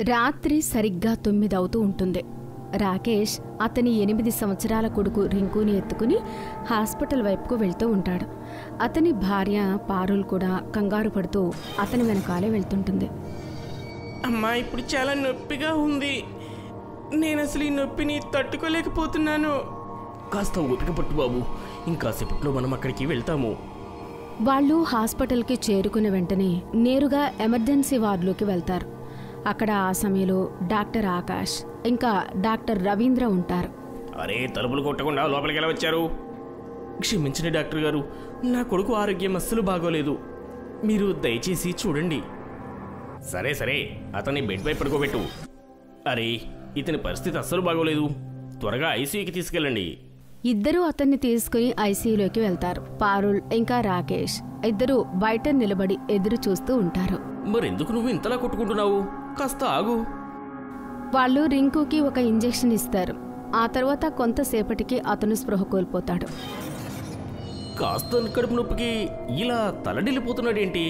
రాత్రి సరిగ్గా తొమ్మిది అవుతూ ఉంటుంది రాకేష్ అతని ఎనిమిది సంవత్సరాల కొడుకు రింకుని ఎత్తుకుని హాస్పిటల్ వైపుకు వెళ్తూ ఉంటాడు అతని భార్య పారుల్ కూడా కంగారు పడుతూ అతని వెనకాలే వెళ్తుంటుంది అమ్మా ఇప్పుడు చాలా నొప్పిగా ఉంది నేను అసలు ఈ నొప్పిని తట్టుకోలేకపోతున్నాను కాస్త ఓపిక పట్టు బాబు ఇంకాసేపట్లో మనం అక్కడికి వెళ్తాము వాళ్ళు హాస్పిటల్కి చేరుకున్న వెంటనే నేరుగా ఎమర్జెన్సీ వార్డులోకి వెళ్తారు అక్కడ ఆ సమయంలో డాక్టర్ ఆకాష్ ఇంకా డాక్టర్ రవీంద్ర ఉంటారు అరే తలుపులు కొట్టకుండా లోపలికి ఎలా వచ్చారు క్షమించండి డాక్టర్ గారు నా కొడుకు ఆరోగ్యం అస్సలు బాగోలేదు మీరు దయచేసి చూడండి సరే సరే అతన్ని బెడ్ పై పడుకోబెట్టు అరే ఇతని పరిస్థితి అస్సలు బాగోలేదు త్వరగా ఐసీయూకి తీసుకెళ్ళండి ఇద్దరూ అతన్ని తీసుకుని ఐసీయూలోకి వెళ్తారు పారుల్ ఇంకా రాకేష్ ఇద్దరూ బయట నిలబడి ఎదురు చూస్తూ ఉంటారు మరెందుకు నువ్వు ఇంతలా కొట్టుకుంటున్నావు కాస్త ఆగు వాళ్ళు రింకుకి ఒక ఇంజెక్షన్ ఇస్తారు ఆ తర్వాత కొంతసేపటికి అతను స్పృహ కోల్పోతాడు కాస్త కడుపు నొప్పికి ఇలా తలడిల్లిపోతున్నాడేంటి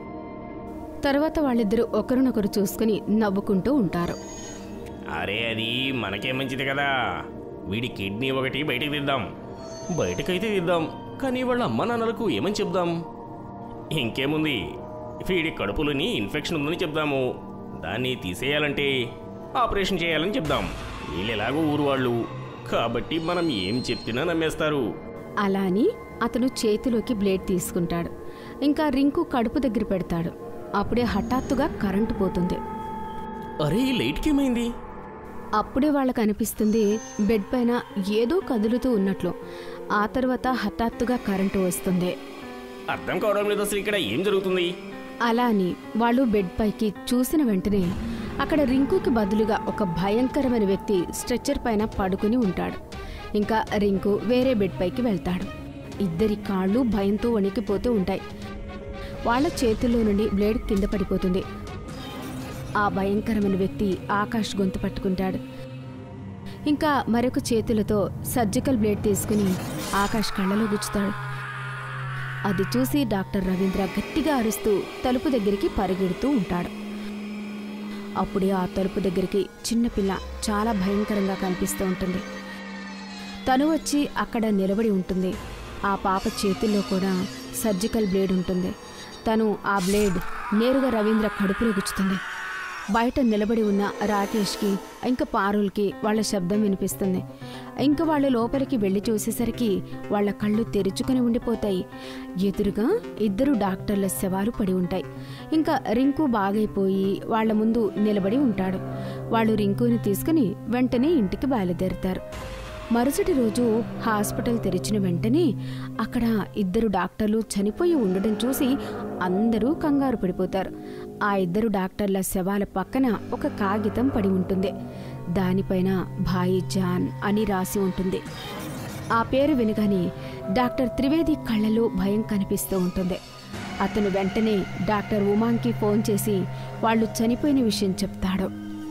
తర్వాత వాళ్ళిద్దరూ ఒకరినొకరు చూసుకుని నవ్వుకుంటూ ఉంటారు అరే అది మనకే మంచిది కదా వీడి కిడ్నీ ఒకటి బయటికి తీద్దాం బయటకైతే తీద్దాం కానీ వాళ్ళ అమ్మ నాన్నలకు ఏమని చెప్దాం ఇంకేముంది వీడి కడుపులోని ఇన్ఫెక్షన్ ఉందని చెప్దాము దాన్ని తీసేయాలంటే ఆపరేషన్ చేయాలని చెప్దాం వీళ్ళు ఎలాగో ఊరు వాళ్ళు కాబట్టి మనం ఏం చెప్పినా నమ్మేస్తారు అలా అని అతను చేతిలోకి బ్లేడ్ తీసుకుంటాడు ఇంకా రింకు కడుపు దగ్గర పెడతాడు అప్పుడే హఠాత్తుగా కరెంటు పోతుంది అరే ఈ లైట్కి ఏమైంది అప్పుడే వాళ్ళకు అనిపిస్తుంది బెడ్ పైన ఏదో కదులుతూ ఉన్నట్లు ఆ తర్వాత హఠాత్తుగా కరెంటు వస్తుంది అర్థం కావడం లేదు అసలు ఇక్కడ ఏం జరుగుతుంది అలా అని వాళ్ళు బెడ్ పైకి చూసిన వెంటనే అక్కడ రింకుకి బదులుగా ఒక భయంకరమైన వ్యక్తి స్ట్రెచ్చర్ పైన పడుకుని ఉంటాడు ఇంకా రింకు వేరే బెడ్ పైకి వెళ్తాడు ఇద్దరి కాళ్ళు భయంతో వణికిపోతూ ఉంటాయి వాళ్ళ చేతుల్లో నుండి బ్లేడ్ కింద పడిపోతుంది ఆ భయంకరమైన వ్యక్తి ఆకాష్ గొంతు పట్టుకుంటాడు ఇంకా మరొక చేతులతో సర్జికల్ బ్లేడ్ తీసుకుని ఆకాష్ కళ్ళలో గుచ్చుతాడు అది చూసి డాక్టర్ రవీంద్ర గట్టిగా అరుస్తూ తలుపు దగ్గరికి పరిగెడుతూ ఉంటాడు అప్పుడే ఆ తలుపు దగ్గరికి చిన్నపిల్ల చాలా భయంకరంగా కనిపిస్తూ ఉంటుంది తను వచ్చి అక్కడ నిలబడి ఉంటుంది ఆ పాప చేతుల్లో కూడా సర్జికల్ బ్లేడ్ ఉంటుంది తను ఆ బ్లేడ్ నేరుగా రవీంద్ర కడుపులో గుచ్చుతుంది బయట నిలబడి ఉన్న రాకేష్కి ఇంకా పారుల్కి వాళ్ళ శబ్దం వినిపిస్తుంది ఇంకా వాళ్ళు లోపలికి వెళ్ళి చూసేసరికి వాళ్ళ కళ్ళు తెరుచుకుని ఉండిపోతాయి ఎదురుగా ఇద్దరు డాక్టర్ల శవాలు పడి ఉంటాయి ఇంకా రింకు బాగైపోయి వాళ్ళ ముందు నిలబడి ఉంటాడు వాళ్ళు రింకుని తీసుకుని వెంటనే ఇంటికి బయలుదేరుతారు మరుసటి రోజు హాస్పిటల్ తెరిచిన వెంటనే అక్కడ ఇద్దరు డాక్టర్లు చనిపోయి ఉండడం చూసి అందరూ కంగారు పడిపోతారు ఆ ఇద్దరు డాక్టర్ల శవాల పక్కన ఒక కాగితం పడి ఉంటుంది దానిపైన భాయి జాన్ అని రాసి ఉంటుంది ఆ పేరు వినగానే డాక్టర్ త్రివేది కళ్ళలో భయం కనిపిస్తూ ఉంటుంది అతను వెంటనే డాక్టర్ ఉమాంకి ఫోన్ చేసి వాళ్ళు చనిపోయిన విషయం చెప్తాడు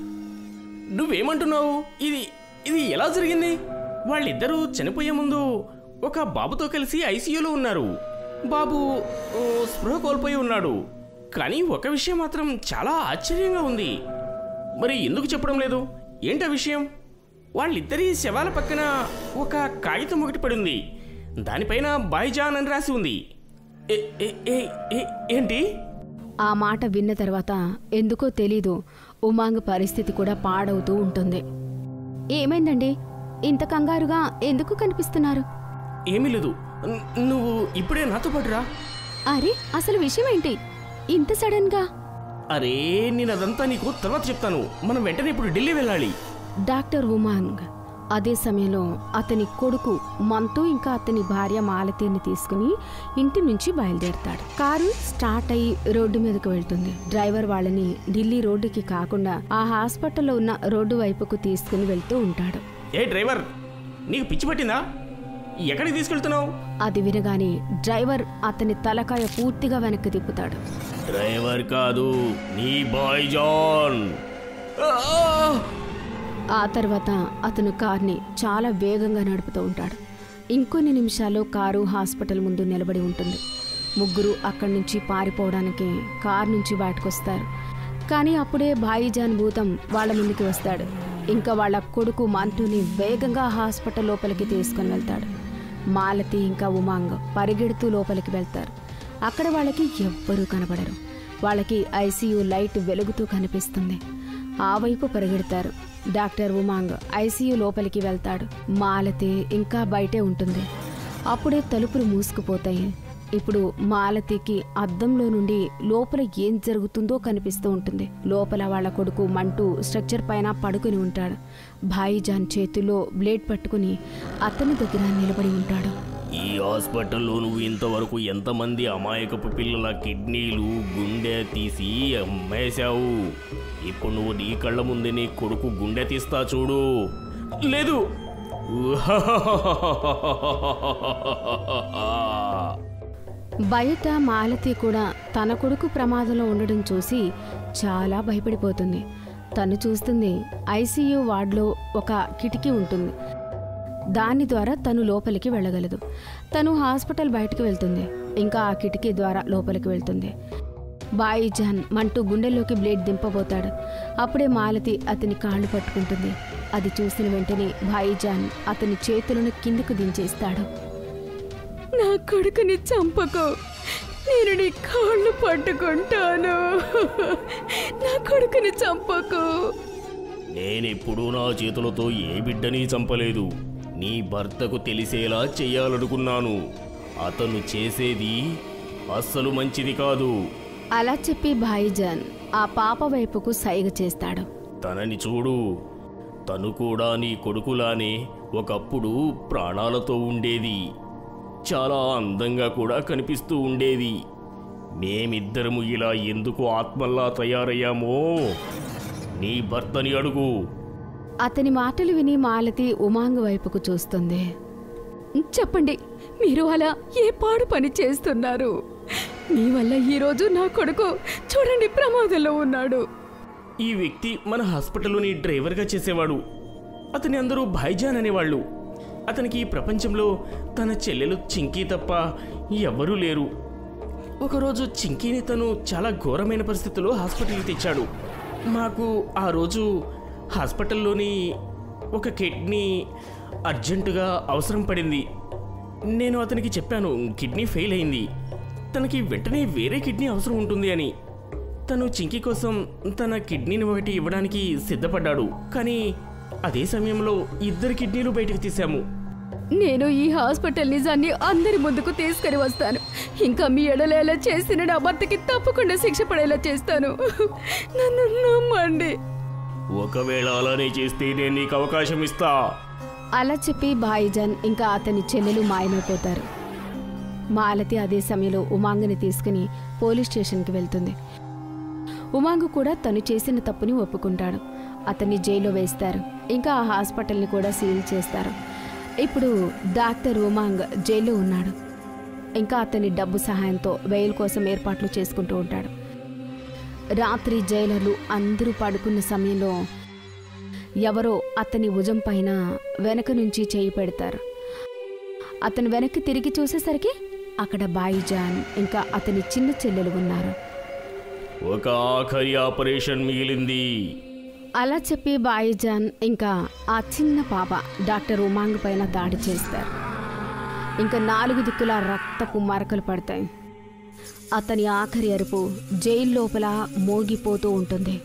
నువ్వేమంటున్నావు ఇది ఇది ఎలా జరిగింది వాళ్ళిద్దరూ చనిపోయే ముందు ఒక బాబుతో కలిసి ఐసీయూలో ఉన్నారు బాబు ఓ, స్పృహ కోల్పోయి ఉన్నాడు కానీ ఒక విషయం మాత్రం చాలా ఆశ్చర్యంగా ఉంది మరి ఎందుకు చెప్పడం లేదు ఏంటా విషయం వాళ్ళిద్దరి శవాల పక్కన ఒక కాగితం ఒకటి పడింది దానిపైన బాయ్జాన్ అని రాసి ఉంది ఏ, ఏ, ఏ, ఏ, ఏంటి ఆ మాట విన్న తర్వాత ఎందుకో తెలీదు ఉమాంగ్ పరిస్థితి కూడా పాడవుతూ ఉంటుంది ఏమైందండి ఇంత కంగారుగా ఎందుకు కనిపిస్తున్నారు ఏమీ లేదు ను- నువ్వు ఇప్పుడే నాతో పాటు రా అరే అసలు విషయం ఏంటి ఇంత సడన్ గా అరే నేను అదంతా నీకు తర్వాత చెప్తాను మనం వెంటనే ఇప్పుడు ఢిల్లీ వెళ్ళాలి డాక్టర్ ఉమాంగ్ అదే సమయంలో అతని కొడుకు మంతు ఇంకా అతని భార్య మాలతీని తీసుకుని ఇంటి నుంచి బయలుదేరతాడు కారు స్టార్ట్ అయ్యి రోడ్డు మీదకు వెళ్తుంది డ్రైవర్ వాళ్ళని ఢిల్లీ రోడ్డుకి కాకుండా ఆ హాస్పిటల్లో ఉన్న రోడ్డు వైపుకు తీసుకుని వెళ్తూ ఉంటాడు ఏ డ్రైవర్ నీకు పిచ్చి పట్టిందా ఎక్కడికి తీసుకెళ్తున్నావు అది వినగానే డ్రైవర్ అతని తలకాయ పూర్తిగా వెనక్కి తిప్పుతాడు డ్రైవర్ కాదు నీ బాయ్ జాన్ ఆ తర్వాత అతను కార్ని చాలా వేగంగా నడుపుతూ ఉంటాడు ఇంకొన్ని నిమిషాల్లో కారు హాస్పిటల్ ముందు నిలబడి ఉంటుంది ముగ్గురు అక్కడి నుంచి పారిపోవడానికి కార్ నుంచి బయటకొస్తారు కానీ అప్పుడే భాయిజాన్ భూతం వాళ్ళ ముందుకు వస్తాడు ఇంకా వాళ్ళ కొడుకు మంటూని వేగంగా హాస్పిటల్ లోపలికి తీసుకుని వెళ్తాడు మాలతి ఇంకా ఉమాంగ్ పరిగెడుతూ లోపలికి వెళ్తారు అక్కడ వాళ్ళకి ఎవ్వరూ కనబడరు వాళ్ళకి ఐసీయూ లైట్ వెలుగుతూ కనిపిస్తుంది ఆ వైపు పరిగెడతారు డాక్టర్ ఉమాంగ్ ఐసీయూ లోపలికి వెళ్తాడు మాలతి ఇంకా బయటే ఉంటుంది అప్పుడే తలుపులు మూసుకుపోతాయి ఇప్పుడు మాలతికి అద్దంలో నుండి లోపల ఏం జరుగుతుందో కనిపిస్తూ ఉంటుంది లోపల వాళ్ళ కొడుకు మంటూ స్ట్రక్చర్ పైన పడుకుని ఉంటాడు భాయిజాన్ చేతిలో బ్లేడ్ పట్టుకుని అతని దగ్గర నిలబడి ఉంటాడు ఈ హాస్పిటల్లో నువ్వు ఇంతవరకు ఎంతమంది అమాయకపు పిల్లల కిడ్నీలు గుండె తీసి అమ్మేశావు ఇప్పుడు నువ్వు నీ కళ్ళ ముందే నీ కొడుకు గుండె తీస్తా చూడు లేదు బయట మాలతి కూడా తన కొడుకు ప్రమాదంలో ఉండడం చూసి చాలా భయపడిపోతుంది తను చూస్తుంది ఐసీయూ వార్డులో ఒక కిటికీ ఉంటుంది దాని ద్వారా తను లోపలికి వెళ్ళగలదు తను హాస్పిటల్ బయటకు వెళ్తుంది ఇంకా ఆ కిటికీ ద్వారా లోపలికి వెళ్తుంది బాయిజాన్ మంటూ గుండెల్లోకి బ్లేడ్ దింపబోతాడు అప్పుడే మాలతి అతని కాళ్ళు పట్టుకుంటుంది అది చూసిన వెంటనే భాయిజాన్ అతని చేతులను కిందకు దించేస్తాడు నా కొడుకుని చంపకు నేను నీ కాళ్ళు పట్టుకుంటాను నా కొడుకుని చంపకు నేనెప్పుడూ నా చేతులతో ఏ బిడ్డని చంపలేదు నీ భర్తకు తెలిసేలా చెయ్యాలనుకున్నాను అతను చేసేది అస్సలు మంచిది కాదు అలా చెప్పి భాయిజాన్ ఆ పాప వైపుకు సైగ చేస్తాడు తనని చూడు తను కూడా నీ కొడుకులానే ఒకప్పుడు ప్రాణాలతో ఉండేది చాలా అందంగా కూడా కనిపిస్తూ ఉండేది మేమిద్దరము ఇలా ఎందుకు ఆత్మల్లా తయారయ్యామో నీ భర్తని అడుగు అతని మాటలు విని మాలతి ఉమాంగ్ వైపుకు చూస్తుంది చెప్పండి మీరు అలా ఏ పాడు పని చేస్తున్నారు మీ వల్ల ఈరోజు నా కొడుకు చూడండి ప్రమాదంలో ఉన్నాడు ఈ వ్యక్తి మన హాస్పిటల్లోని డ్రైవర్గా చేసేవాడు అతని అందరూ భాయిజాన్ అనేవాళ్ళు అతనికి ఈ ప్రపంచంలో తన చెల్లెలు చింకీ తప్ప ఎవ్వరూ లేరు ఒకరోజు చింకీని తను చాలా ఘోరమైన పరిస్థితిలో హాస్పిటల్కి తెచ్చాడు మాకు ఆ రోజు హాస్పిటల్లోని ఒక కిడ్నీ అర్జెంటుగా అవసరం పడింది నేను అతనికి చెప్పాను కిడ్నీ ఫెయిల్ అయింది తనకి వెంటనే వేరే కిడ్నీ అవసరం ఉంటుంది అని తను చింకి కోసం తన కిడ్నీని ఒకటి ఇవ్వడానికి సిద్ధపడ్డాడు కానీ అదే సమయంలో ఇద్దరు కిడ్నీలు బయటకు తీశాము నేను ఈ హాస్పిటల్ నిజాన్ని అందరి ముందుకు తీసుకుని వస్తాను ఇంకా మీ ఎడలేలా చేసిన నా భర్తకి తప్పకుండా శిక్ష పడేలా చేస్తాను నన్ను నమ్మండి ఒకవేళ అలానే చేస్తే నేను నీకు అవకాశం ఇస్తా అలా చెప్పి భాయిజాన్ ఇంకా అతని చెల్లెలు మాయమైపోతారు మాలతి అదే సమయంలో ఉమాంగ్ని తీసుకుని పోలీస్ స్టేషన్కి వెళ్తుంది ఉమాంగ్ కూడా తను చేసిన తప్పుని ఒప్పుకుంటాడు అతన్ని జైల్లో వేస్తారు ఇంకా ఆ హాస్పిటల్ని కూడా సీల్ చేస్తారు ఇప్పుడు డాక్టర్ ఉమాంగ్ జైల్లో ఉన్నాడు ఇంకా అతని డబ్బు సహాయంతో బెయిల్ కోసం ఏర్పాట్లు చేసుకుంటూ ఉంటాడు రాత్రి జైలర్లు అందరూ పడుకున్న సమయంలో ఎవరో అతని భుజం పైన వెనక నుంచి చేయి పెడతారు అతను వెనక్కి తిరిగి చూసేసరికి అక్కడ బాయిజాన్ ఇంకా అతని చిన్న చెల్లెలు ఉన్నారు ఒక ఆఖరి ఆపరేషన్ మిగిలింది అలా చెప్పి బాయిజాన్ ఇంకా ఆ చిన్న పాప డాక్టర్ ఉమాంగ్ పైన దాడి చేస్తారు ఇంకా నాలుగు దిక్కుల రక్తపు మరకలు పడతాయి అతని ఆఖరి అరుపు జైలు లోపల మోగిపోతూ ఉంటుంది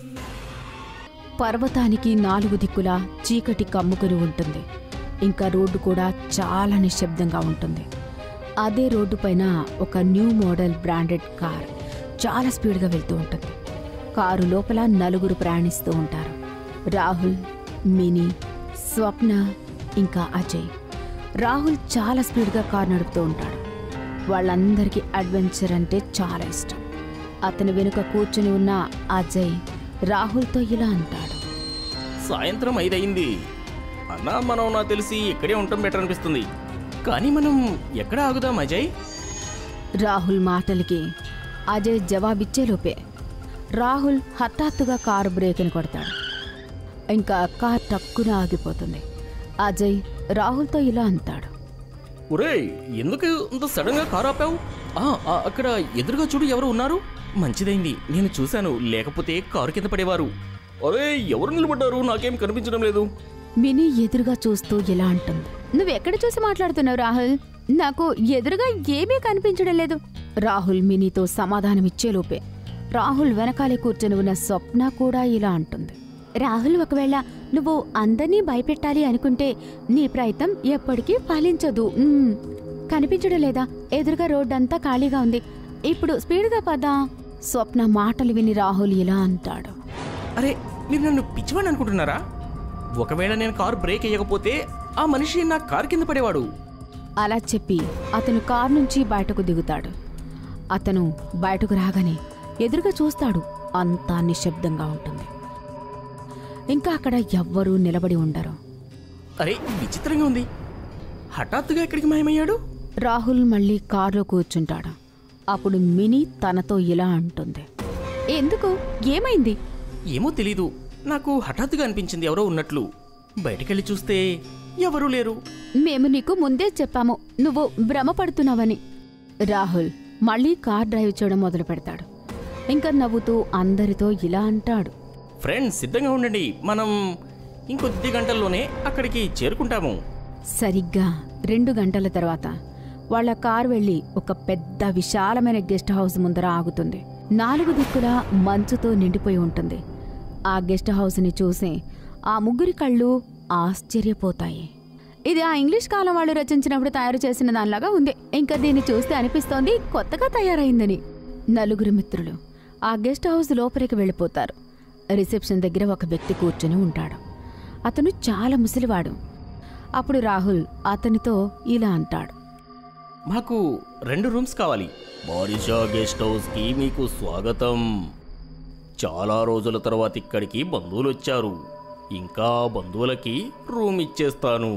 పర్వతానికి నాలుగు దిక్కులా చీకటి కమ్ముకుని ఉంటుంది ఇంకా రోడ్డు కూడా చాలా నిశ్శబ్దంగా ఉంటుంది అదే రోడ్డు పైన ఒక న్యూ మోడల్ బ్రాండెడ్ కార్ చాలా స్పీడ్గా వెళ్తూ ఉంటుంది కారు లోపల నలుగురు ప్రయాణిస్తూ ఉంటారు రాహుల్ మినీ స్వప్న ఇంకా అజయ్ రాహుల్ చాలా స్పీడ్గా కారు నడుపుతూ ఉంటాడు వాళ్ళందరికీ అడ్వెంచర్ అంటే చాలా ఇష్టం అతని వెనుక కూర్చుని ఉన్న అజయ్ రాహుల్తో ఇలా అంటాడు సాయంత్రం ఐదయింది అన్నా మనం నాకు తెలిసి ఇక్కడే ఉండటం బెటర్ అనిపిస్తుంది కానీ మనం ఎక్కడ ఆగుదాం అజయ్ రాహుల్ మాటలకి అజయ్ జవాబిచ్చేలోపే రాహుల్ హఠాత్తుగా కారు బ్రేక్ని కొడతాడు ఇంకా కార్ టక్కున ఆగిపోతుంది అజయ్ రాహుల్తో ఇలా అంటాడు ఒరేయ్ ఎందుకు ఇంత సడన్ గా కారు ఆపావు ఆ, ఆ, అక్కడ ఎదురుగా చూడు ఎవరు ఉన్నారు మంచిదైంది నేను చూశాను లేకపోతే కారు కింద పడేవారు అరే ఎవరు నిలబడ్డారు నాకేం కనిపించడం లేదు మినీ ఎదురుగా చూస్తూ ఇలా అంటుంది నువ్వెక్కడ చూసి మాట్లాడుతున్నావు రాహుల్ నాకు ఎదురుగా ఏమీ కనిపించడం లేదు రాహుల్ మినీతో సమాధానమిచ్చేలోపే రాహుల్ వెనకాలే కూర్చొని ఉన్న స్వప్న కూడా ఇలా అంటుంది రాహుల్ ఒకవేళ నువ్వు అందరినీ భయపెట్టాలి అనుకుంటే నీ ప్రయత్నం ఎప్పటికీ ఫలించదు మ్మ్. కనిపించడం లేదా ఎదురుగా రోడ్డంతా ఖాళీగా ఉంది ఇప్పుడు స్పీడ్గా పదా స్వప్న మాటలు విని రాహుల్ ఇలా అంటాడు అరే మీరు నన్ను పిచ్చివాడిని అనుకుంటున్నారా ఒకవేళ నేను కారు బ్రేక్ వేయకపోతే ఆ మనిషి నా కారు కింద పడేవాడు అలా చెప్పి అతను కారు నుంచి బయటకు దిగుతాడు అతను బయటకు రాగానే ఎదురుగా చూస్తాడు అంతా నిశ్శబ్దంగా ఉంటుంది ఇంకా అక్కడ ఎవ్వరూ నిలబడి ఉండరు అరే విచిత్రంగా ఉంది హఠాత్తుగా ఎక్కడికి మాయమయ్యాడు రాహుల్ మళ్ళీ కారులో కూర్చుంటాడు అప్పుడు మినీ తనతో ఇలా అంటుంది ఎందుకు ఏమైంది ఏమో తెలీదు నాకు హఠాత్తుగా అనిపించింది ఎవరో ఉన్నట్లు బయటికెళ్ళి చూస్తే ఎవరూ లేరు మేము నీకు ముందే చెప్పాము నువ్వు భ్రమపడుతున్నావని రాహుల్ మళ్ళీ కార్ డ్రైవ్ చేయడం మొదలు పెడతాడు ఇంకా నవ్వుతూ అందరితో ఇలా అంటాడు ఫ్రెండ్స్ సిద్ధంగా ఉండండి మనం ఇంకొద్ది గంటల్లోనే అక్కడికి చేరుకుంటాము సరిగ్గా రెండు గంటల తర్వాత వాళ్ళ కారు వెళ్లి ఒక పెద్ద విశాలమైన గెస్ట్ హౌస్ ముందర ఆగుతుంది నాలుగు దిక్కులా మంచుతో నిండిపోయి ఉంటుంది ఆ గెస్ట్ హౌస్ని చూసి ఆ ముగ్గురి కళ్ళు ఆశ్చర్యపోతాయి ఇది ఆ ఇంగ్లీష్ కాలం వాళ్ళు రచించినప్పుడు తయారు చేసిన దానిలాగా ఉంది ఇంకా దీన్ని చూస్తే అనిపిస్తోంది కొత్తగా తయారైందని నలుగురు మిత్రులు ఆ గెస్ట్ హౌస్ లోపలికి వెళ్ళిపోతారు రిసెప్షన్ దగ్గర ఒక వ్యక్తి కూర్చుని ఉంటాడు అతను చాలా ముసలివాడు అప్పుడు రాహుల్ అతనితో ఇలా అంటాడు మాకు రెండు రూమ్స్ కావాలి మారిషా గెస్ట్ హౌస్కి మీకు స్వాగతం చాలా రోజుల తర్వాత ఇక్కడికి బంధువులు వచ్చారు ఇంకా బంధువులకి రూమ్ ఇచ్చేస్తాను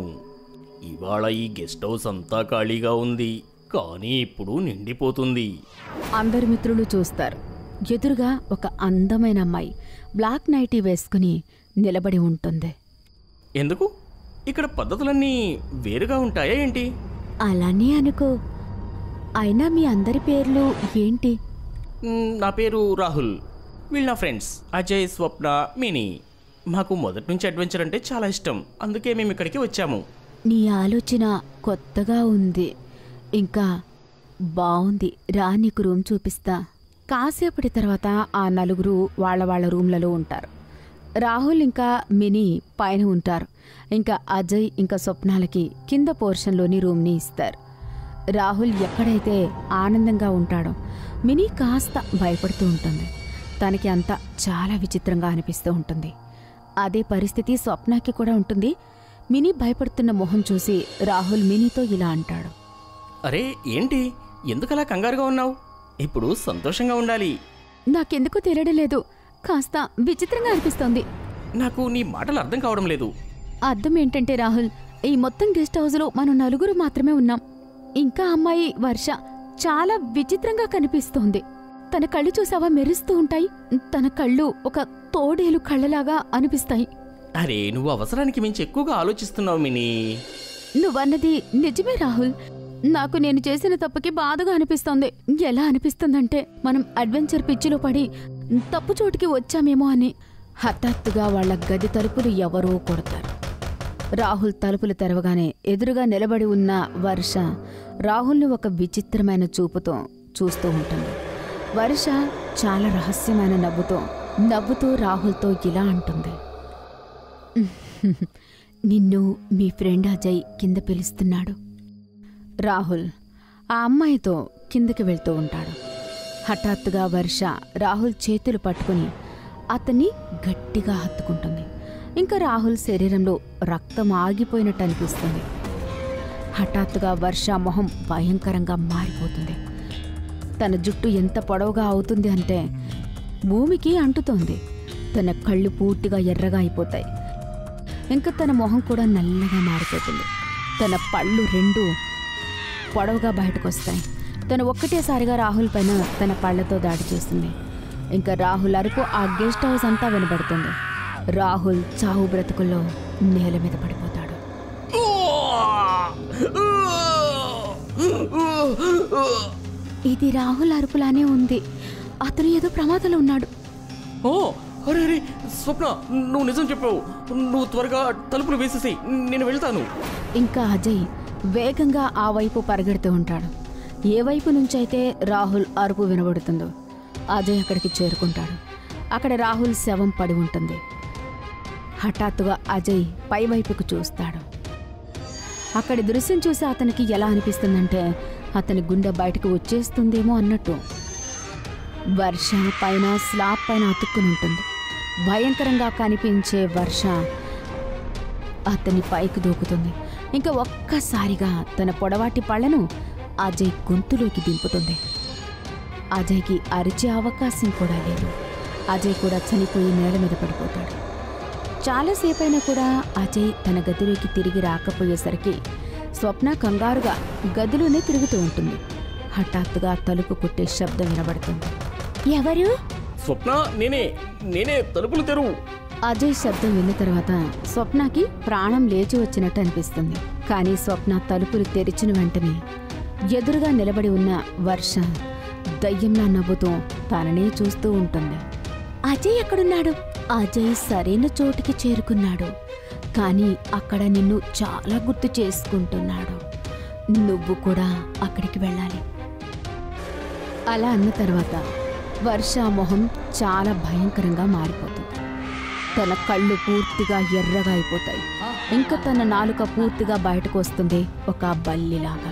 ఇవాళ ఈ గెస్ట్ హౌస్ అంతా ఖాళీగా ఉంది కానీ ఇప్పుడు నిండిపోతుంది అందరు మిత్రులు చూస్తారు ఎదురుగా ఒక అందమైన అమ్మాయి బ్లాక్ నైటీ వేసుకుని నిలబడి ఉంటుంది ఎందుకు ఇక్కడ పద్ధతులన్నీ వేరుగా ఉంటాయా ఏంటి అలానే అనుకో అయినా మీ అందరి పేర్లు ఏంటి మ్, నా పేరు రాహుల్ వీళ్ళ నా ఫ్రెండ్స్ అజయ్ స్వప్న మినీ మాకు మొదటి నుంచి అడ్వెంచర్ అంటే చాలా ఇష్టం అందుకే మేము ఇక్కడికి వచ్చాము నీ ఆలోచన కొత్తగా ఉంది ఇంకా బావుంది రా నీకు రూమ్ చూపిస్తా కాసేపటి తర్వాత ఆ నలుగురు వాళ్ళ వాళ్ళ రూమ్లలో ఉంటారు రాహుల్ ఇంకా మినీ పైన ఉంటారు ఇంకా అజయ్ ఇంకా స్వప్నాలకి కింద పోర్షన్లోని రూమ్ని ఇస్తారు రాహుల్ ఎక్కడైతే ఆనందంగా ఉంటాడో మినీ కాస్త భయపడుతూ ఉంటుంది తనకి అంతా చాలా విచిత్రంగా అనిపిస్తూ ఉంటుంది అదే పరిస్థితి స్వప్నకి కూడా ఉంటుంది మినీ భయపడుతున్న మొహం చూసి రాహుల్ మినీతో ఇలా అంటాడు అరే ఏంటి ఎందుకలా కంగారుగా ఉన్నావు ఇప్పుడు సంతోషంగా ఉండాలి నాకెందుకు తెలియడం లేదు కాస్త విచిత్రంగా అనిపిస్తోంది నాకు నీ మాటలు అర్థం కావడం లేదు అర్థం ఏంటంటే రాహుల్ ఈ మొత్తం గెస్ట్ హౌస్లో మనం నలుగురు మాత్రమే ఉన్నాం ఇంకా అమ్మాయి వర్ష చాలా విచిత్రంగా కనిపిస్తోంది తన కళ్ళు చూసావా మెరుస్తూ ఉంటాయి తన కళ్ళు ఒక తోడేలు కళ్ళలాగా అనిపిస్తాయి అరే నువ్వు అవసరానికి మించి ఎక్కువగా ఆలోచిస్తున్నావు మినీ నువ్వన్నది నిజమే రాహుల్ నాకు నేను చేసిన తప్పుకి బాధగా అనిపిస్తోంది ఎలా అనిపిస్తుందంటే మనం అడ్వెంచర్ పిచ్చిలో పడి తప్పు చోటుకి వచ్చామేమో అని హఠాత్తుగా వాళ్ళ గది తలుపులు ఎవరో కొడతారు రాహుల్ తలుపులు తెరవగానే ఎదురుగా నిలబడి ఉన్న వర్ష రాహుల్ని ఒక విచిత్రమైన చూపుతో చూస్తూ ఉంటుంది వర్ష చాలా రహస్యమైన నవ్వుతో నవ్వుతూ రాహుల్తో ఇలా అంటుంది నిన్ను మీ ఫ్రెండ్ అజయ్ కింద పిలుస్తున్నాడు రాహుల్ ఆ అమ్మాయితో కిందకి వెళ్తూ ఉంటాడు హఠాత్తుగా వర్ష రాహుల్ చేతులు పట్టుకుని అతన్ని గట్టిగా హత్తుకుంటుంది ఇంకా రాహుల్ శరీరంలో రక్తం ఆగిపోయినట్టు అనిపిస్తుంది హఠాత్తుగా వర్ష మొహం భయంకరంగా మారిపోతుంది తన జుట్టు ఎంత పొడవుగా అవుతుంది అంటే భూమికి అంటుతోంది తన కళ్ళు పూర్తిగా ఎర్రగా అయిపోతాయి ఇంకా తన మొహం కూడా నల్లగా మారిపోతుంది తన పళ్ళు రెండు పొడవుగా బయటకు వస్తాయి తను ఒక్కటేసారిగా రాహుల్ పైన తన పళ్ళతో దాడి చేస్తుంది ఇంకా రాహుల్ అరుపు ఆ గెస్ట్ హౌస్ అంతా వినబడుతుంది రాహుల్ చావు బ్రతుకుల్లో నేల మీద పడిపోతాడు ఇది రాహుల్ అరుపులానే ఉంది అతను ఏదో ప్రమాదంలో ఉన్నాడు ఓ అరే అరే స్వప్న నువ్వు నిజం చెప్పావు నువ్వు త్వరగా తలుపులు వేసేసేయ్ నేను వెళ్తాను ఇంకా అజయ్ వేగంగా ఆ వైపు పరిగెడుతూ ఉంటాడు ఏ వైపు నుంచైతే రాహుల్ అరుపు వినబడుతుందో అజయ్ అక్కడికి చేరుకుంటాడు అక్కడ రాహుల్ శవం పడి ఉంటుంది హఠాత్తుగా అజయ్ పైవైపుకు చూస్తాడు అక్కడి దృశ్యం చూసి అతనికి ఎలా అనిపిస్తుందంటే అతని గుండె బయటకు వచ్చేస్తుందేమో అన్నట్టు వర్ష పైన స్లాబ్ పైన అతుక్కుని ఉంటుంది భయంకరంగా కనిపించే వర్ష అతని పైకి దూకుతుంది ఇంకా ఒక్కసారిగా తన పొడవాటి పళ్ళను అజయ్ గొంతులోకి దింపుతుంది అజయ్కి అరిచే అవకాశం కూడా లేదు అజయ్ కూడా చనిపోయి నేల మీద పడిపోతాడు చాలాసేపైనా కూడా అజయ్ తన గదిలోకి తిరిగి రాకపోయేసరికి స్వప్న కంగారుగా గదిలోనే తిరుగుతూ ఉంటుంది హఠాత్తుగా తలుపు కొట్టే శబ్దం వినబడుతుంది ఎవరు స్వప్న నేనే నేనే తలుపులు తెరువు అజయ్ శబ్దం విన్న తర్వాత స్వప్నకి ప్రాణం లేచి వచ్చినట్టు అనిపిస్తుంది కానీ స్వప్న తలుపులు తెరిచిన వెంటనే ఎదురుగా నిలబడి ఉన్న వర్ష దయ్యంలా నవ్వుతూ తననే చూస్తూ ఉంటుంది అజయ్ ఎక్కడున్నాడు అజయ్ సరైన చోటికి చేరుకున్నాడు కానీ అక్కడ నిన్ను చాలా గుర్తు చేసుకుంటున్నాడు నువ్వు కూడా అక్కడికి వెళ్ళాలి అలా అన్న తర్వాత వర్ష మొహం చాలా భయంకరంగా మారిపోతుంది తన కళ్ళు పూర్తిగా ఎర్రగా అయిపోతాయి ఇంకా తన నాలుక పూర్తిగా బయటకు వస్తుంది ఒక బల్లిలాగా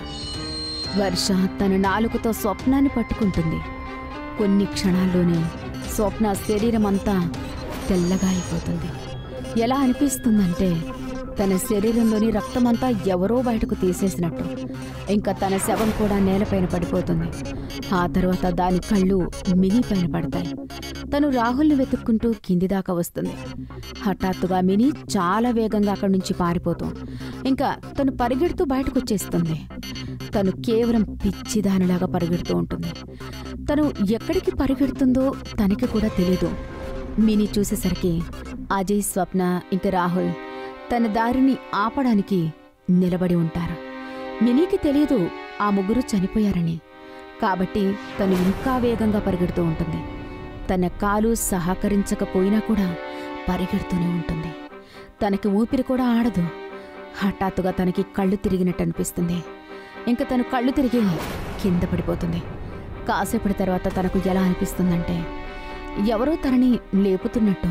వర్ష తన నాలుకతో స్వప్నాన్ని పట్టుకుంటుంది కొన్ని క్షణాల్లోనే స్వప్న శరీరం అంతా తెల్లగా అయిపోతుంది ఎలా అనిపిస్తుందంటే తన శరీరంలోని రక్తమంతా ఎవరో బయటకు తీసేసినట్టు ఇంకా తన శవం కూడా నేలపైన పడిపోతుంది ఆ తర్వాత దాని కళ్ళు మినీ పైన పడతాయి తను రాహుల్ని వెతుక్కుంటూ కింది దాకా వస్తుంది హఠాత్తుగా మినీ చాలా వేగంగా అక్కడి నుంచి పారిపోతూ ఇంకా తను పరిగెడుతూ బయటకు వచ్చేస్తుంది తను కేవలం పిచ్చిదానిలాగా పరిగెడుతూ ఉంటుంది తను ఎక్కడికి పరిగెడుతుందో తనకి కూడా తెలీదు మినీ చూసేసరికి అజయ్ స్వప్న ఇంకా రాహుల్ తన దారిని ఆపడానికి నిలబడి ఉంటారు మినీకి తెలియదు ఆ ముగ్గురు చనిపోయారని కాబట్టి తను ఇంకా వేగంగా పరిగెడుతూ ఉంటుంది తన కాలు సహకరించకపోయినా కూడా పరిగెడుతూనే ఉంటుంది తనకి ఊపిరి కూడా ఆడదు హఠాత్తుగా తనకి కళ్ళు తిరిగినట్టు అనిపిస్తుంది ఇంకా తను కళ్ళు తిరిగి కింద పడిపోతుంది కాసేపటి తర్వాత తనకు ఎలా అనిపిస్తుందంటే ఎవరో తనని లేపుతున్నట్టు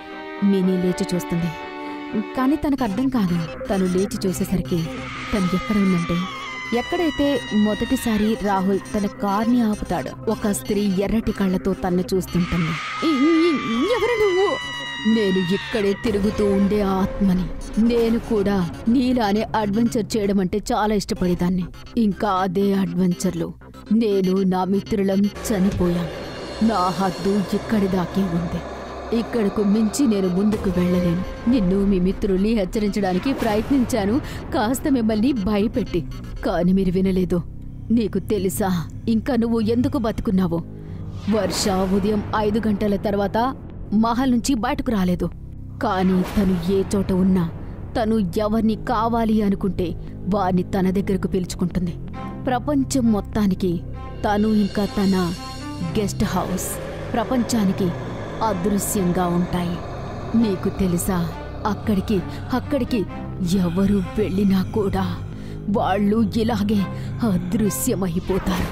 మినీ లేచి చూస్తుంది కానీ తనకు అర్థం కాదు తను లేచి చూసేసరికి తను ఎక్కడ ఉందంటే ఎక్కడైతే మొదటిసారి రాహుల్ తన కార్ని ఆపుతాడు ఒక స్త్రీ ఎర్రటి కళ్ళతో తన్ను చూస్తుంటుంది "ఈ- ఈ- ఎవరు నువ్వు నేను ఇక్కడే తిరుగుతూ ఉండే ఆత్మని నేను కూడా నీలానే అడ్వెంచర్ చేయడం అంటే చాలా ఇష్టపడేదాన్ని ఇంకా అదే అడ్వెంచర్లో నేను నా మిత్రులం చనిపోయాం నా హద్దు ఇక్కడి దాకే ఉంది ఇక్కడకు మించి నేను ముందుకు వెళ్ళలేను నిన్ను మీ మిత్రుల్ని హెచ్చరించడానికి ప్రయత్నించాను కాస్త మిమ్మల్ని భయపెట్టి కాని మీరు వినలేదు నీకు తెలుసా ఇంకా నువ్వు ఎందుకు బతుకున్నావో వర్ష ఉదయం ఐదు గంటల తర్వాత మహల్ నుంచి బయటకు రాలేదు కానీ తను ఏ చోట ఉన్నా తను ఎవరిని కావాలి అనుకుంటే వారిని తన దగ్గరకు పిలుచుకుంటుంది ప్రపంచం మొత్తానికి తను ఇంకా తన గెస్ట్ హౌస్ ప్రపంచానికి అదృశ్యంగా ఉంటాయి నీకు తెలుసా అక్కడికి అక్కడికి ఎవరు వెళ్ళినా కూడా వాళ్ళు ఇలాగే అదృశ్యమైపోతారు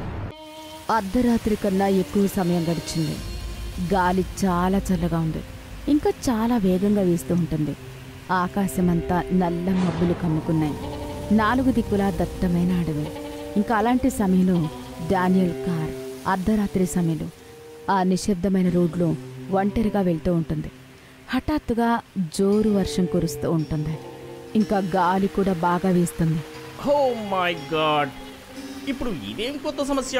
అర్ధరాత్రి కన్నా ఎక్కువ సమయం గడిచింది గాలి చాలా చల్లగా ఉంది ఇంకా చాలా వేగంగా వీస్తూ ఉంటుంది ఆకాశమంతా నల్ల మబ్బులు కమ్ముకున్నాయి నాలుగు దిక్కులా దట్టమైన అడవి ఇంకా అలాంటి సమయంలో డానియల్ కార్ అర్ధరాత్రి సమయంలో ఆ నిశ్శబ్దమైన రోడ్లో ఒంటరిగా వెళ్తూ ఉంటుంది హఠాత్తుగా జోరు వర్షం కురుస్తూ ఉంటుంది ఇంకా గాలి కూడా బాగా వీస్తుంది ఓ మై గాడ్ ఇప్పుడు ఇదేం కొత్త సమస్య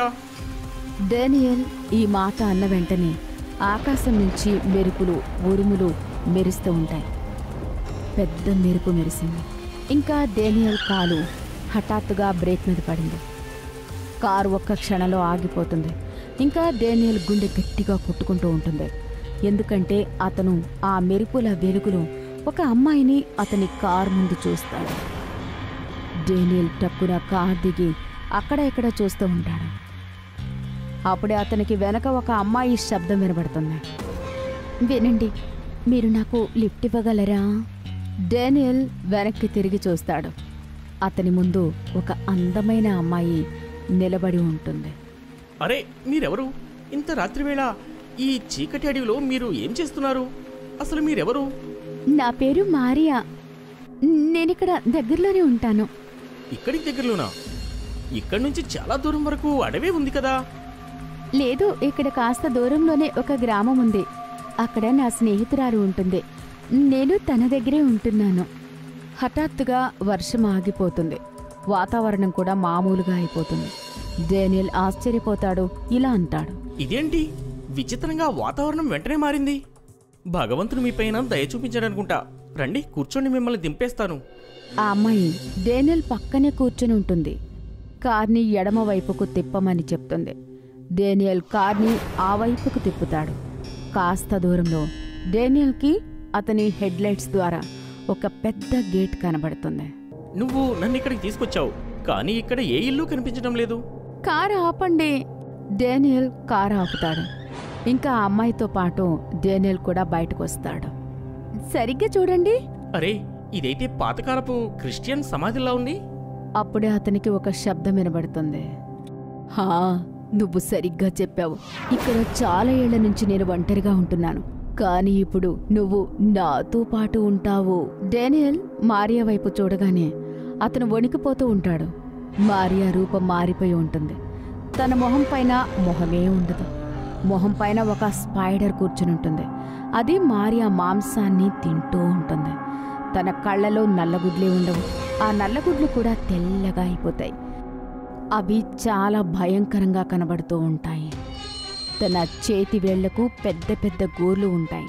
డానియల్ ఈ మాట అన్న వెంటనే ఆకాశం నుంచి మెరుపులు ఉరుములు మెరుస్తూ ఉంటాయి పెద్ద మెరుపు మెరిసింది ఇంకా డేనియల్ కాలు హఠాత్తుగా బ్రేక్ మీద పడింది కారు ఒక్క క్షణంలో ఆగిపోతుంది ఇంకా డేనియల్ గుండె గట్టిగా కొట్టుకుంటూ ఉంటుంది ఎందుకంటే అతను ఆ మెరుపుల వెలుగులో ఒక అమ్మాయిని అతని కారు ముందు చూస్తాడు డేనియల్ టక్కున కార్ దిగి అక్కడ ఇక్కడ చూస్తూ ఉంటాడు అప్పుడే అతనికి వెనక ఒక అమ్మాయి శబ్దం వినబడుతుంది వినండి మీరు నాకు లిఫ్ట్ ఇవ్వగలరా డానియల్ వెనక్కి తిరిగి చూస్తాడు అతని ముందు ఒక అందమైన అమ్మాయి నిలబడి ఉంటుంది అరే మీరెవరు ఇంత రాత్రివేళ ఈ చీకటి అడవిలో మీరు ఏం చేస్తున్నారు అసలు మీరెవరు నా పేరు మారియా నేనిక్కడ దగ్గరలోనే ఉంటాను ఇక్కడికి దగ్గరలోనా ఇక్కడి నుంచి చాలా దూరం వరకు అడవే ఉంది కదా లేదు ఇక్కడ కాస్త దూరంలోనే ఒక గ్రామం ఉంది అక్కడ నా స్నేహితురాలు ఉంటుంది నేను తన దగ్గరే ఉంటున్నాను హఠాత్తుగా వర్షం ఆగిపోతుంది వాతావరణం కూడా మామూలుగా అయిపోతుంది డేనియల్ ఆశ్చర్యపోతాడు ఇలా అంటాడు ఇదేంటి విచిత్రంగా వాతావరణం వెంటనే మారింది భగవంతుడు మీ పైన దయ చూపించాడనుకుంటా రండి కూర్చోండి మిమ్మల్ని దింపేస్తాను ఆ అమ్మాయి డేనియల్ పక్కనే కూర్చుని ఉంటుంది కార్ని ఎడమ వైపుకు తిప్పమని చెప్తుంది డేనియల్ కార్ని ఆ వైపుకు తిప్పుతాడు కాస్త దూరంలో డేనియల్కి అతని హెడ్లైట్స్ ద్వారా ఒక పెద్ద గేట్ కనబడుతుంది నువ్వు నన్ను ఇక్కడికి తీసుకొచ్చావు కానీ ఇక్కడ ఏ ఇల్లు కనిపించడం లేదు కారు ఆపండి డేనియల్ కారు ఆపుతాడు ఇంకా ఆ అమ్మాయితో పాటు డేనియల్ కూడా బయటకు వస్తాడు సరిగ్గా చూడండి అరే ఇదైతే పాతకాలపు క్రిస్టియన్ సమాధిలా ఉంది అప్పుడే అతనికి ఒక శబ్దం వినబడుతుంది హా నువ్వు సరిగ్గా చెప్పావు ఇక్కడ చాలా ఏళ్ల నుంచి నేను ఒంటరిగా ఉంటున్నాను కానీ ఇప్పుడు నువ్వు నాతో పాటు ఉంటావు డేనియల్ మారియా వైపు చూడగానే అతను వణికిపోతూ ఉంటాడు మారియా రూపం మారిపోయి ఉంటుంది తన మొహం పైన మొహమే ఉండదు మొహం పైన ఒక స్పైడర్ కూర్చుని ఉంటుంది అది మారియా మాంసాన్ని తింటూ ఉంటుంది తన కళ్ళలో నల్లగుడ్లే ఉండవు ఆ నల్లగుడ్లు కూడా తెల్లగా అయిపోతాయి అవి చాలా భయంకరంగా కనబడుతూ ఉంటాయి తన చేతి వేళ్లకు పెద్ద పెద్ద గోర్లు ఉంటాయి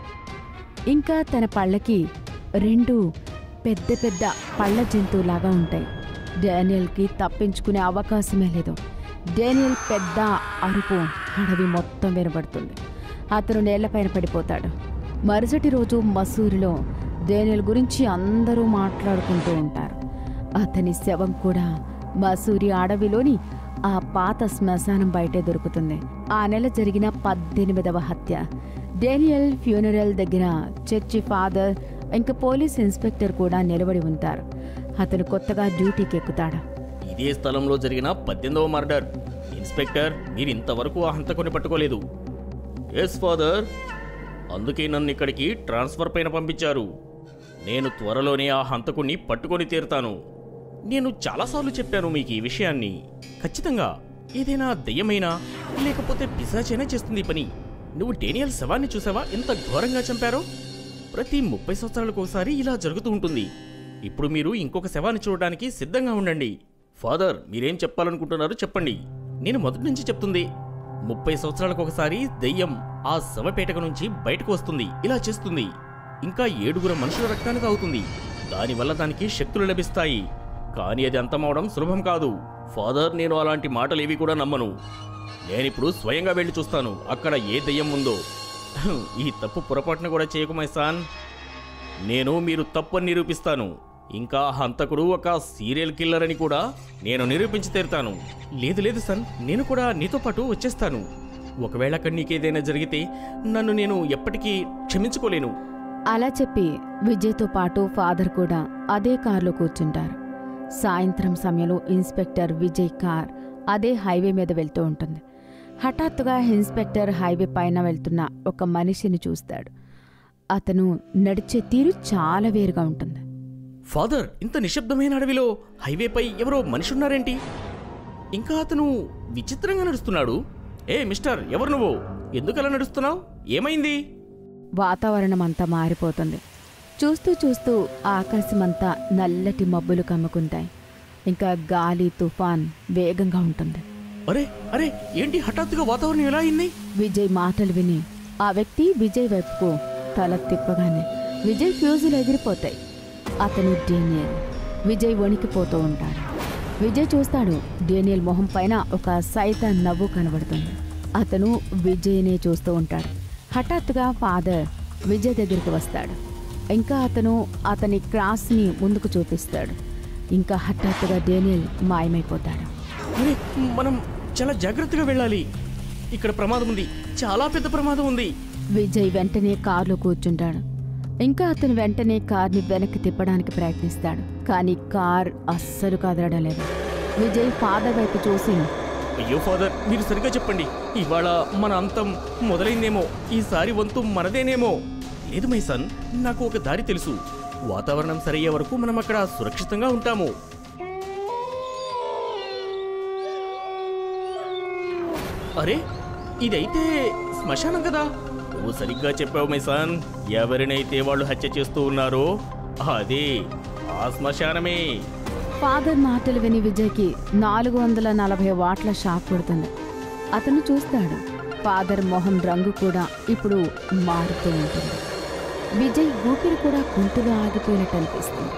ఇంకా తన పళ్ళకి రెండు పెద్ద పెద్ద పళ్ళ జంతువులాగా ఉంటాయి డానియల్కి తప్పించుకునే అవకాశమే లేదు డానియల్ పెద్ద అరుపు అడవి మొత్తం వినబడుతుంది అతను నేలపైన పడిపోతాడు మరుసటి రోజు మసూరిలో డానియల్ గురించి అందరూ మాట్లాడుకుంటూ ఉంటారు అతని శవం కూడా మసూరి అడవిలోని ఆ పాత శ్మశానం బయటే దొరుకుతుంది ఆ నెల జరిగిన పద్దెనిమిదవ హత్య డేనియల్ ఫ్యూనరల్ దగ్గర చర్చి ఫాదర్ ఇంకా పోలీస్ ఇన్స్పెక్టర్ కూడా నిలబడి ఉంటారు అతను కొత్తగా డ్యూటీకి ఎక్కుతాడు ఇదే స్థలంలో జరిగిన పద్దెనిమిదవ మర్డర్ ఇన్స్పెక్టర్ మీరు ఇంతవరకు ఆ హంతకుని పట్టుకోలేదు ఎస్ ఫాదర్ అందుకే నన్ను ఇక్కడికి ట్రాన్స్ఫర్ పైన పంపించారు నేను త్వరలోనే ఆ హంతకుణ్ణి పట్టుకొని తీరుతాను నేను చాలాసార్లు చెప్పాను మీకు ఈ విషయాన్ని ఖచ్చితంగా ఏదైనా దెయ్యమైనా లేకపోతే పిశాచైనా చేస్తుంది ఈ పని నువ్వు డేనియల్ శవాన్ని చూసావా ఎంత ఘోరంగా చంపారో ప్రతి ముప్పై సంవత్సరాలకు ఒకసారి ఇలా జరుగుతూ ఉంటుంది ఇప్పుడు మీరు ఇంకొక శవాన్ని చూడడానికి సిద్ధంగా ఉండండి ఫాదర్ మీరేం చెప్పాలనుకుంటున్నారో చెప్పండి నేను మొదటి నుంచి చెప్తుంది ముప్పై సంవత్సరాలకు ఒకసారి దెయ్యం ఆ శవపేటక నుంచి బయటకు వస్తుంది ఇలా చేస్తుంది ఇంకా ఏడుగురు మనుషుల రక్తాన్ని తాగుతుంది దానివల్ల దానికి శక్తులు లభిస్తాయి కానీ అది అంతమవడం సులభం కాదు ఫాదర్ నేను అలాంటి మాటలేవి కూడా నమ్మను నేనిప్పుడు స్వయంగా వెళ్ళి చూస్తాను అక్కడ ఏ దెయ్యం ఉందో ఈ తప్పు పొరపాటున కూడా చేయకు మై సాన్ నేను మీరు తప్పని నిరూపిస్తాను ఇంకా హంతకుడు ఒక సీరియల్ కిల్లర్ అని కూడా నేను నిరూపించి తీరుతాను లేదు లేదు సన్ నేను కూడా నీతో పాటు వచ్చేస్తాను ఒకవేళ అక్కడ నీకేదైనా జరిగితే నన్ను నేను ఎప్పటికీ క్షమించుకోలేను అలా చెప్పి విజయ్తో పాటు ఫాదర్ కూడా అదే కారులో కూర్చుంటారు సాయంత్రం సమయంలో ఇన్స్పెక్టర్ విజయ్ కార్ అదే హైవే మీద వెళ్తూ ఉంటుంది హఠాత్తుగా ఇన్స్పెక్టర్ హైవే పైన వెళ్తున్న ఒక మనిషిని చూస్తాడు అతను నడిచే తీరు చాలా వేరుగా ఉంటుంది ఫాదర్ ఇంత నిశ్శబ్దమైన అడవిలో హైవేపై ఎవరో మనిషి ఉన్నారేంటి ఇంకా అతను విచిత్రంగా నడుస్తున్నాడు ఏ మిస్టర్ ఎవరు నువ్వు ఎందుకలా నడుస్తున్నావు ఏమైంది వాతావరణం అంతా మారిపోతుంది చూస్తూ చూస్తూ ఆకాశమంతా నల్లటి మబ్బులు కమ్ముకుంటాయి ఇంకా గాలి తుఫాన్ వేగంగా ఉంటుంది అరే అరే ఏంటి హఠాత్తుగా వాతావరణం ఎలా అయింది విజయ్ మాటలు విని ఆ వ్యక్తి విజయ్ వైపుకు తల తిప్పగానే విజయ్ ఫ్యూజులు ఎగిరిపోతాయి అతను డేనియల్ విజయ్ వణికిపోతూ ఉంటాడు విజయ్ చూస్తాడు డేనియల్ మొహం పైన ఒక సైతాన్ నవ్వు కనబడుతుంది అతను విజయ్నే చూస్తూ ఉంటాడు హఠాత్తుగా ఫాదర్ విజయ్ దగ్గరికి వస్తాడు ఇంకా అతను అతని క్రాస్ని ముందుకు చూపిస్తాడు ఇంకా హఠాత్తుగా డేనియల్ మాయమైపోతాడు అరే మనం చాలా జాగ్రత్తగా వెళ్ళాలి ఇక్కడ ప్రమాదం ఉంది చాలా పెద్ద ప్రమాదం ఉంది విజయ్ వెంటనే కారులో కూర్చుంటాడు ఇంకా అతను వెంటనే కార్ని వెనక్కి తిప్పడానికి ప్రయత్నిస్తాడు కానీ కార్ అస్సలు కదలడం లేదు విజయ్ ఫాదర్ వైపు చూసి అయ్యో ఫాదర్ మీరు సరిగ్గా చెప్పండి ఇవాళ మన అంతం మొదలైందేమో ఈసారి వంతు మనదేనేమో లేదు మై సన్ నాకు ఒక దారి తెలుసు వాతావరణం సరయ్యే వరకు మనం అక్కడ సురక్షితంగా ఉంటాము అరే ఇదైతే శ్మశానం కదా నువ్వు సరిగ్గా చెప్పావు మై సన్ ఎవరినైతే వాళ్ళు హత్య చేస్తూ ఉన్నారో అదే ఆ శ్మశానమే ఫాదర్ మాటలు విని విజయ్కి నాలుగు వందల నలభై వాట్ల షాక్ కొడుతుంది అతను చూస్తాడు ఫాదర్ మొహం రంగు కూడా ఇప్పుడు మారుతూ ఉంటుంది విజయ్ ఊపిరి కూడా గొంతులో ఆగిపోయినట్టు అనిపిస్తుంది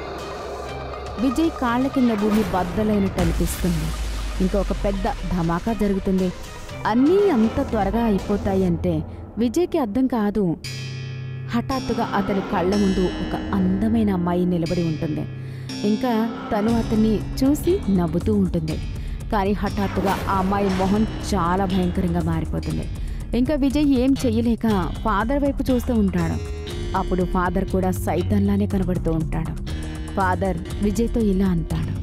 విజయ్ కాళ్ళ కింద భూమి బద్దలైనట్టు అనిపిస్తుంది ఇంకొక పెద్ద ధమాకా జరుగుతుంది అన్నీ అంత త్వరగా అయిపోతాయి అంటే విజయ్కి అర్థం కాదు హఠాత్తుగా అతని కళ్ళ ముందు ఒక అందమైన అమ్మాయి నిలబడి ఉంటుంది ఇంకా తను అతన్ని చూసి నవ్వుతూ ఉంటుంది కానీ హఠాత్తుగా ఆ అమ్మాయి మొహం చాలా భయంకరంగా మారిపోతుంది ఇంకా విజయ్ ఏం చెయ్యలేక ఫాదర్ వైపు చూస్తూ ఉంటాడు అప్పుడు ఫాదర్ కూడా సైతాన్లానే కనబడుతూ ఉంటాడు ఫాదర్ విజయ్తో ఇలా అంటాడు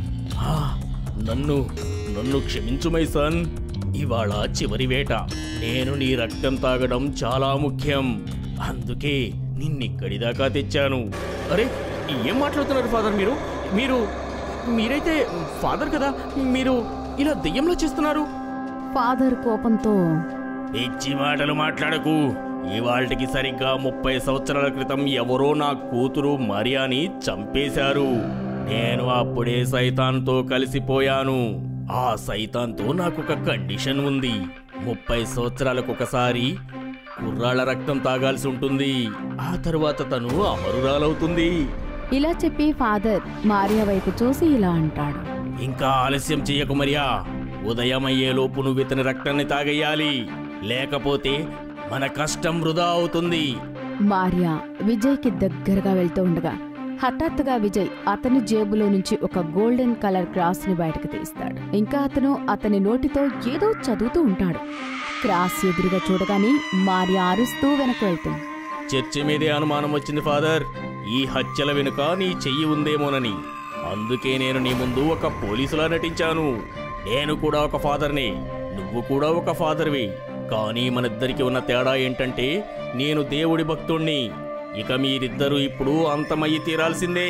ఆ, నన్ను నన్ను క్షమించు మై సన్ ఇవాళ చివరి వేట నేను నీ రక్తం తాగడం చాలా ముఖ్యం అందుకే నిన్నిక్కడి దాకా తెచ్చాను అరే ఏం మాట్లాడుతున్నారు ఫాదర్ మీరు మీరు మీరైతే ఫాదర్ కదా మీరు ఇలా దెయ్యంలో చేస్తున్నారు ఫాదర్ కోపంతో పిచ్చి మాటలు మాట్లాడకు ఇవాళకి సరిగ్గా ముప్పై సంవత్సరాల క్రితం ఎవరో నా కూతురు మరియాని చంపేశారు నేను అప్పుడే సైతాన్తో కలిసిపోయాను ఆ సైతాన్తో నాకు ఒక కండిషన్ ఉంది ముప్పై సంవత్సరాలకు ఒకసారి కుర్రాళ్ళ రక్తం తాగాల్సి ఉంటుంది ఆ తరువాత తను అమరురాలవుతుంది ఇలా చెప్పి ఫాదర్ మారియా వైపు చూసి ఇలా అంటాడు ఇంకా ఆలస్యం చెయ్యకు మరియా ఉదయం అయ్యేలోపు నువ్వు ఇతని రక్తాన్ని తాగేయాలి లేకపోతే మన కష్టం వృధా అవుతుంది మారియా విజయ్కి దగ్గరగా వెళ్తూ ఉండగా హఠాత్తుగా విజయ్ అతని జేబులో నుంచి ఒక గోల్డెన్ కలర్ క్రాస్ ని బయటకు తీస్తాడు ఇంకా అతను అతని నోటితో ఏదో చదువుతూ ఉంటాడు క్రాస్ ఎదురుగా చూడగానే మారియా అరుస్తూ వెనక్కి వెళ్తుంది చర్చి మీదే అనుమానం వచ్చింది ఫాదర్ ఈ హత్యల వెనుక నీ చెయ్యి ఉందేమోనని అందుకే నేను నీ ముందు ఒక పోలీసులా నటించాను నేను కూడా ఒక ఫాదర్ని నువ్వు కూడా ఒక ఫాదర్వి కానీ మనిద్దరికి ఉన్న తేడా ఏంటంటే నేను దేవుడి భక్తుణ్ణి ఇక మీరిద్దరూ ఇప్పుడు అంతమయ్యి తీరాల్సిందే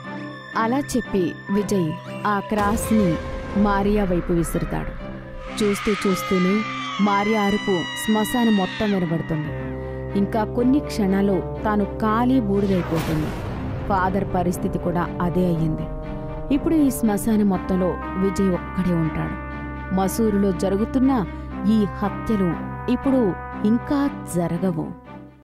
అలా చెప్పి విజయ్ ఆ క్రాస్ ని మారియా వైపు విసురుతాడు చూస్తూ చూస్తూనే మారియా అరుపు శ్మశానం మొత్తం వినబడుతుంది ఇంకా కొన్ని క్షణాలు తాను ఖాళీ బూడిదైపోతుంది ఫాదర్ పరిస్థితి కూడా అదే అయ్యింది ఇప్పుడు ఈ శ్మశానం మొత్తంలో విజయ్ ఒక్కడే ఉంటాడు మసూరులో జరుగుతున్న ఈ హత్యలు ఇప్పుడు ఇంకా జరగవు